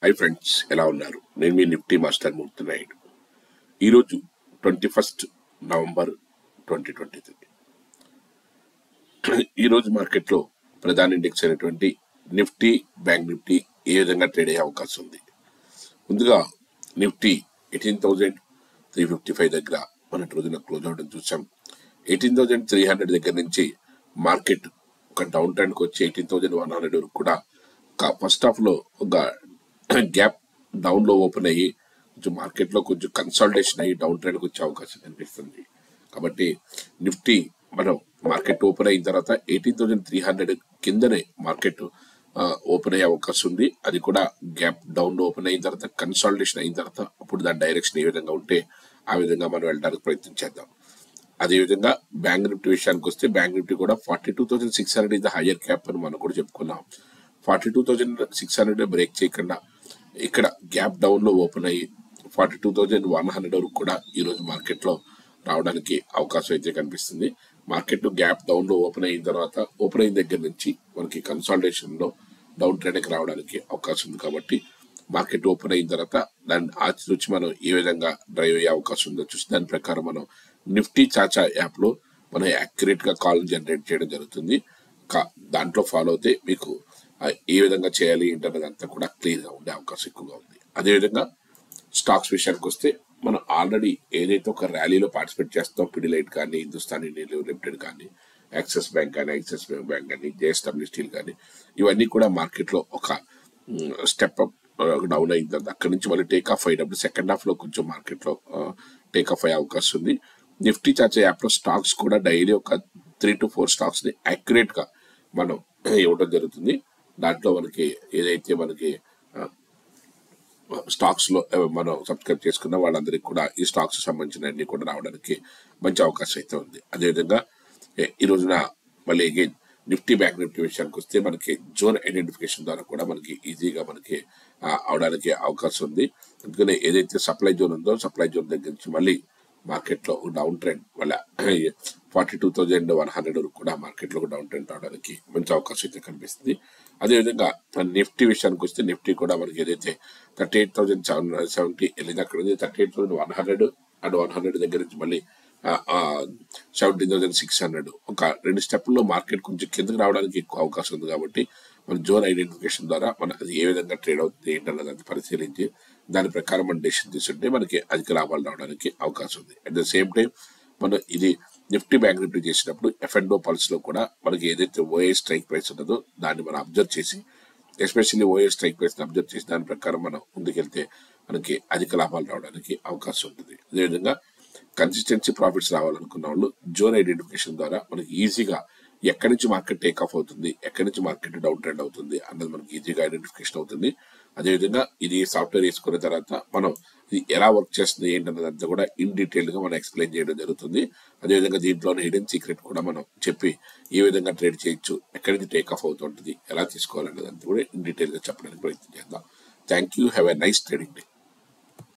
hi friends ఎలా ఉన్నారు నేను మీ నిఫ్టీ మాస్టర్ మూర్తి నాయుడు ఈరోజు twenty first November twenty twenty three ఈరోజు మార్కెట్లో ప్రధాన ఇండెక్స్ అయినటువంటి నిఫ్టీ బ్యాంక్ నిఫ్టీ ఏ విధంగా ట్రేడ్ అయ్యే అవకాశం ఉంది ముందుగా Nifty eighteen thousand three fifty five దగ్గర మన రోజున క్లోజ్ అవడం చూసాం ఎయిటీన్ థౌజండ్ త్రీ హండ్రెడ్ దగ్గర నుంచి మార్కెట్ ఒక డౌన్ ట్రెండ్కి వచ్చి ఎయిటీన్ థౌజండ్ వన్ హండ్రెడ్ వరకు కూడా ఫస్ట్ హాఫ్ లో ఒక గ్యాప్ డౌన్ లో ఓపెన్ అయ్యి కొంచెం మార్కెట్ లో కొంచెం కన్సల్టేషన్ అయ్యి డౌన్ ట్రెండ్ వచ్చే అవకాశం కనిపిస్తుంది కాబట్టి నిఫ్టీ మనం మార్కెట్ ఓపెన్ అయిన తర్వాత ఎయిటీన్ థౌసండ్ త్రీ హండ్రెడ్ కిందనే మార్కెట్ ఓపెన్ అయ్యే అవకాశం ఉంది అది కూడా గ్యాప్ డౌన్ లో ఓపెన్ అయిన తర్వాత కన్సల్టేషన్ అయిన తర్వాత అప్పుడు దాని డైరెక్షన్ ఏ విధంగా ఉంటే ఆ విధంగా మనం వెళ్ళడానికి ప్రయత్నం చేద్దాం అదేవిధంగా బ్యాంక్ నిఫ్టీ విషయానికి వస్తే బ్యాంక్ నిఫ్టీ కూడా forty two thousand six hundred is the higher cap అని మనం కూడా చెప్పుకున్నాం forty two thousand six hundred break చేయకుండా ఇక్కడ గ్యాప్ డౌన్ లో ఓపెన్ అయ్యి forty two thousand one hundred వరకు కూడా ఈ రోజు మార్కెట్ లో రావడానికి అవకాశం అయితే కనిపిస్తుంది మార్కెట్ గ్యాప్ డౌన్ లో ఓపెన్ అయిన తర్వాత ఓపెన్ అయిన దగ్గర నుంచి మనకి కన్సాలిడేషన్ లో డౌన్ ట్రెండ్కి రావడానికి అవకాశం ఉంది కాబట్టి మార్కెట్ ఓపెన్ అయిన తర్వాత దాన్ని ఆచితూచి మనం ఏ విధంగా డ్రైవ్ అయ్యే అవకాశం ఉందో చూసి దాని ప్రకారం మనం నిఫ్టీ చాచా యాప్ లో మనం యాక్యురేట్ గా కాల్ జనరేట్ చేయడం జరుగుతుంది కా- దాంట్లో ఫాలో అయితే మీకు ఆ, ఏ విధంగా చేయాలి ఏంటన్నది అంతా కూడా క్లియర్ గా ఉండే అవకాశం ఎక్కువగా ఉంది అదేవిధంగా స్టాక్స్ విషయానికి వస్తే మనం ఆల్రెడీ ఏదైతే ఒక ర్యాలీలో పార్టిసిపేట్ చేస్తాం పిడిలైట్ కానీ హిందుస్థాన్ యూనిలివ్ లిమిటెడ్ కానీ యాక్సిస్ బ్యాంక్ కానీ యాక్సిస్ బ్యాంక్ కానీ జేఎస్డబ్ల్యూ స్టీల్ కానీ ఇవన్నీ కూడా మార్కెట్ లో ఒక స్టెప్ అప్ డౌన్ అయిన తర్వాత అక్కడి నుంచి మళ్ళీ టేక్ ఆఫ్ అయినప్పుడు సెకండ్ హాఫ్ లో కొంచెం మార్కెట్ లో టేక్ ఆఫ్ అయ్యే అవకాశం ఉంది నిఫ్టీ చాచే యాప్ లో స్టాక్స్ కూడా డైలీ ఒక త్రీ టు ఫోర్ స్టాక్స్ ని అక్యురేట్ గా మనం ఇవ్వడం జరుగుతుంది దాంట్లో మనకి ఏదైతే మనకి ఆ, స్టాక్స్ లో ఆ, మనం సబ్స్క్రైబ్ చేసుకున్న వాళ్ళందరికీ కూడా ఈ స్టాక్స్ సంబంధించిన అన్ని కూడా రావడానికి మంచి అవకాశం అయితే ఉంది అదేవిధంగా ఏ- ఈ రోజున మళ్ళీ అగైన్ నిఫ్టీ బ్యాంక్ నిఫ్టీ విషయానికి వస్తే మనకి జోన్ ఐడెంటిఫికేషన్ ద్వారా కూడా మనకి ఈజీగా మనకి ఆ, అవడానికి అవకాశం ఉంది అందుకని ఏదైతే సప్లై జోన్ ఉందో సప్లై జోన్ దగ్గర నుంచి మళ్ళీ మార్కెట్ లో డౌన్ ట్రెండ్ మళ్ళీ forty two thousand one hundred వరకు కూడా మార్కెట్ లో డౌన్ ట్రెండ్ రావడానికి మంచి అవకాశం అయితే కనిపిస్తుంది అదేవిధంగా మన నిఫ్టీ విషయానికి వస్తే నిఫ్టీ కూడా మనకి ఏదైతే thirty eight thousand seven seventy వెళ్ళింది అక్కడ ఉంది thirty eight thousand one hundred and one hundred దగ్గర నుంచి మళ్ళీ సెవెంటీన్ థౌసండ్ సిక్స్ హండ్రెడ్ ఒక రెండు స్టెప్లో మార్కెట్ కొంచెం కిందకి రావడానికి ఎక్కువ అవకాశం ఉంది కాబట్టి మన జోన్ ఐడెంటిఫికేషన్ ద్వారా మన అది ఏ విధంగా ట్రేడ్ అవుతుంది ఏంటన్నది అది పరిశీలించి దాని ప్రకారం మన డెసిషన్ తీసుకుంటే మనకి అధిక లాభాలు రావడానికి అవకాశం ఉంది అట్ ద సేమ్ టైం మనం ఇది నిఫ్టీ బ్యాంక్ నిఫ్టీ చేసినప్పుడు ఎఫ్ అండ్ పల్స్ లో కూడా మనకి ఏదైతే ఓఏ స్ట్రైక్ ప్రైస్ ఉన్నదో దాన్ని మనం అబ్జర్వ్ చేసి especially OI strike price observe చేసి దాని ప్రకారం మనం ముందుకెళ్తే మనకి అధిక లాభాలు రావడానికి అవకాశం ఉంటుంది అదేవిధంగా కన్సిస్టెన్సీ ప్రాఫిట్స్ రావాలనుకున్న వాళ్ళు జోన్ ఐడెంటిఫికేషన్ ద్వారా మనకి ఈజీగా ఎక్కడి నుంచి మార్కెట్ టేక్ ఆఫ్ అవుతుంది ఎక్కడి నుంచి మార్కెట్ డౌన్ ట్రెండ్ అవుతుంది అన్నది మనకి ఈజీగా ఐడెంటిఫికేషన్ అవుతుంది అదేవిధంగా ఇది సాఫ్ట్వేర్ వేసుకున్న తర్వాత మనం ఇది ఎలా వర్క్ చేస్తుంది ఏంటన్నదంతా కూడా ఇన్ డీటెయిల్ గా మనం ఎక్స్ప్లెయిన్ చేయడం జరుగుతుంది అదేవిధంగా దీంట్లోనే హిడెన్ సీక్రెట్ కూడా మనం చెప్పి ఏ విధంగా ట్రేడ్ చేయొచ్చు ఎక్కడి నుంచి టేక్ ఆఫ్ అవుతుంటుంది ఎలా తీసుకోవాలన్నదంతా కూడా ఇన్ డీటెయిల్ గా చెప్పడానికి ప్రయత్నం చేద్దాం thank you have a nice trading day